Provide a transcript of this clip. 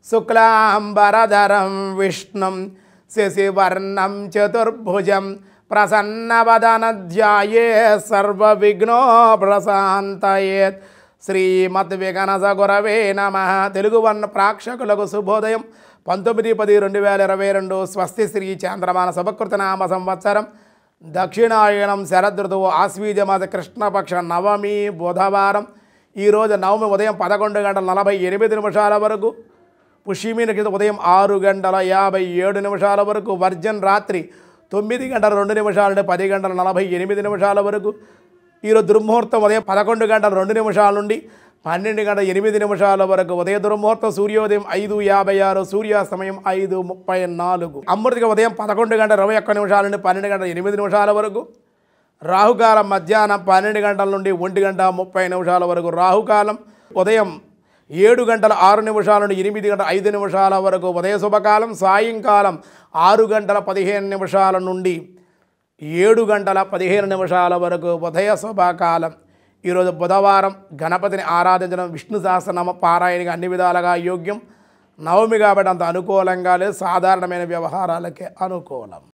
శుక్లాంబరధరం విష్ణుం శశివర్ణం చతుర్భుజం ప్రసన్నవదనధ్యాయే సర్వవిఘ్నో ప్రశాంతయేత్ శ్రీమద్విగణస గురవే నమ తెలుగు వర్ణ ప్రేక్షకులకు శుభోదయం పంతొమ్మిది పది రెండు వేల ఇరవై రెండు స్వస్తి శ్రీ చాంద్రమాన శుభకృతనామ సంవత్సరం దక్షిణాయనం శరదృతువు ఆశ్వీజమాస కృష్ణపక్ష నవమి బుధవారం ఈరోజు నవమి ఉదయం పదకొండు గంటల నలభై ఎనిమిది నిమిషాల వరకు పుష్యమి నక్షత్రం ఉదయం ఆరు గంటల యాభై ఏడు నిమిషాల వరకు వర్జన్ రాత్రి తొమ్మిది గంటల రెండు నిమిషాల నుండి పది గంటల నలభై ఎనిమిది నిమిషాల వరకు ఈరోజు దుర్ముహూర్తం ఉదయం పదకొండు గంటల రెండు నిమిషాల నుండి పన్నెండు గంటల ఎనిమిది నిమిషాల వరకు ఉదయ దుర్ముహూర్తం సూర్యోదయం ఐదు యాభై ఆరు సూర్యాస్తమయం ఐదు ముప్పై నాలుగు అమృతిక ఉదయం పదకొండు గంటల ఇరవై ఒక్క నిమిషాల నుండి పన్నెండు గంటల ఎనిమిది నిమిషాల వరకు రాహుకాలం మధ్యాహ్నం పన్నెండు గంటల నుండి ఒంటి గంట ముప్పై నిమిషాల వరకు రాహుకాలం ఉదయం ఏడు గంటల ఆరు నిమిషాల నుండి ఎనిమిది గంటల ఐదు నిమిషాల వరకు ఉదయ శుభకాలం సాయంకాలం ఆరు గంటల పదిహేను నిమిషాల నుండి ఏడు గంటల పదిహేను నిమిషాల వరకు ఉదయ శుభకాలం ఈరోజు బుధవారం గణపతిని ఆరాధించడం విష్ణు సహస్రనామ పారాయణగా అన్ని విధాలుగా యోగ్యం నవమి కాబట్టి అంత అనుకూలంగా లేదు సాధారణమైన వ్యవహారాలకే అనుకూలం